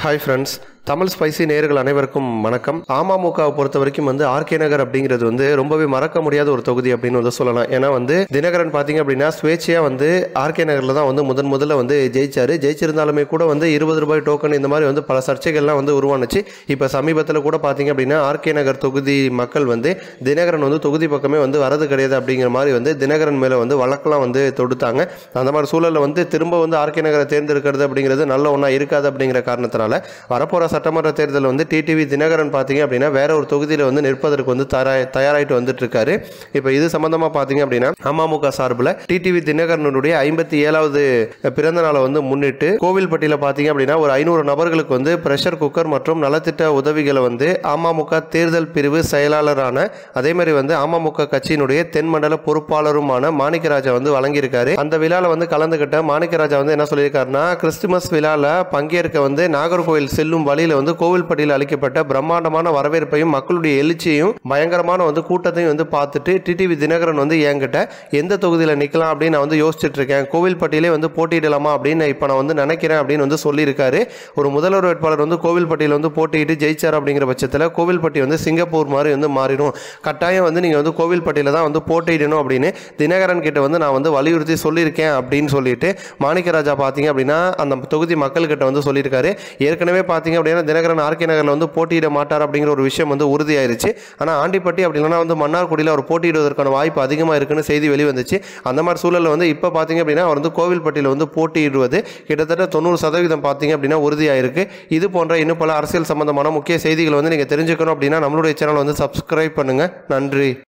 hi friends Tamil spicy நேயர்கள் அனைவருக்கும் வணக்கம் அமமுகவை பொறுத்த வரைக்கும் வந்து ஆர்கே நகர் அப்படிங்கிறது வந்து ரொம்பவே மறக்க முடியாத ஒரு தொகுதி அப்படின்னு வந்து சொல்லலாம் ஏன்னா வந்து தினகரன் பார்த்தீங்க அப்படின்னா சுவேட்சையாக வந்து ஆர்கே நகரில் தான் வந்து முதன் முதல்ல வந்து ஜெயிச்சாரு ஜெயிச்சிருந்தாலுமே கூட வந்து இருபது ரூபாய் டோக்கன் இந்த மாதிரி வந்து பல சர்ச்சைகள்லாம் வந்து உருவானுச்சு இப்போ சமீபத்தில் கூட பார்த்தீங்க அப்படின்னா ஆர்கே நகர் தொகுதி மக்கள் வந்து தினகரன் வந்து தொகுதி பக்கமே வந்து வரது கிடையாது அப்படிங்கிற மாதிரி வந்து தினகரன் மேலே வந்து வழக்கெல்லாம் வந்து தொடுத்தாங்க அந்த மாதிரி சூழலில் வந்து திரும்ப வந்து ஆர்கே நகரை தேர்ந்தெடுக்கிறது அப்படிங்கிறது நல்ல ஒன்றா இருக்காது அப்படிங்கிற காரணத்தினால வரப்போகிற சட்டமன்ற தேர்தலில் வந்து டிடிவி தினகரன் பார்த்தீங்க அப்படின்னா வேற ஒரு தொகுதியில் வந்து நிற்பதற்கு வந்து தயாரா தயாராகிட்டு வந்துட்டு இருக்காரு இப்போ இது சம்பந்தமாக பார்த்தீங்க அப்படின்னா அமமுக சார்பில் டிடிவி தினகரனுடைய ஐம்பத்தி ஏழாவது பிறந்த நாளை வந்து முன்னிட்டு கோவில்பட்டியில் பார்த்தீங்க அப்படின்னா ஒரு ஐநூறு நபர்களுக்கு வந்து ப்ரெஷர் குக்கர் மற்றும் நலத்திட்ட உதவிகளை வந்து அமமுக தேர்தல் பிரிவு செயலாளரான அதே மாதிரி வந்து அமமுக கட்சியினுடைய தென்மண்டல பொறுப்பாளருமான மாணிக்கராஜா வந்து வழங்கியிருக்காரு அந்த விழாவில் வந்து கலந்துக்கிட்ட மாணிக்கராஜா வந்து என்ன சொல்லியிருக்காருன்னா கிறிஸ்துமஸ் விழாவில் பங்கேற்க வந்து நாகர்கோவில் செல்லும் வழியில் வந்து கோவில்பட்டியில் அளிக்கப்பட்ட பிரம்மாண்டமான வரவேற்பையும் மக்களுடைய எழுச்சியையும் பயங்கரமான வந்து கூட்டத்தையும் வந்து பார்த்துட்டு டிடிவி தினகரன் வந்து என்கிட்ட எந்த தொகுதியில் நிற்கலாம் அப்படின்னு நான் வந்து யோசிச்சுட்டு இருக்கேன் கோவில்பட்டியிலே வந்து போட்டியிடலாமா அப்படின்னு இப்போ நான் வந்து நினைக்கிறேன் அப்படின்னு வந்து சொல்லியிருக்காரு ஒரு முதல்வர் வேட்பாளர் வந்து கோவில்பட்டியில் வந்து போட்டியிட்டு ஜெயிச்சார் அப்படிங்கிற பட்சத்தில் கோவில்பட்டி வந்து சிங்கப்பூர் மாதிரி வந்து மாறிடும் கட்டாயம் வந்து நீங்கள் வந்து கோவில்பட்டியில் தான் வந்து போட்டியிடணும் அப்படின்னு தினகரன் கிட்ட வந்து நான் வந்து வலியுறுத்தி சொல்லியிருக்கேன் அப்படின்னு சொல்லிட்டு மாணிக்கராஜா பார்த்தீங்க அப்படின்னா அந்த தொகுதி மக்கள்கிட்ட வந்து சொல்லியிருக்காரு ஏற்கனவே பார்த்தீங்க அப்படின்னா தினகரன் ஆர்கே நகரில் வந்து போட்டியிட மாட்டார் அப்படிங்கிற ஒரு விஷயம் வந்து உறுதியாயிருச்சு ஆனால் ஆண்டிப்பட்டி அப்படி இல்லைன்னா வந்து மன்னார்குடியில் அவர் போட்டியிடுவதற்கான வாய்ப்பு அதிகமாக இருக்குன்னு செய்தி வெளிவந்துச்சு அந்த மாதிரி சூழலில் வந்து இப்போ பார்த்தீங்க அப்படின்னா அவர் வந்து கோவில்பட்டியில் வந்து போட்டியிடுவது கிட்டத்தட்ட தொண்ணூறு சதவீதம் பார்த்தீங்க அப்படின்னா உறுதியாயிருக்கு இது போன்ற இன்னும் பல அரசியல் சம்பந்தமான முக்கிய செய்திகளை வந்து நீங்கள் தெரிஞ்சுக்கணும் அப்படின்னா நம்மளுடைய சேனல் வந்து சப்ஸ்கிரைப் பண்ணுங்கள் நன்றி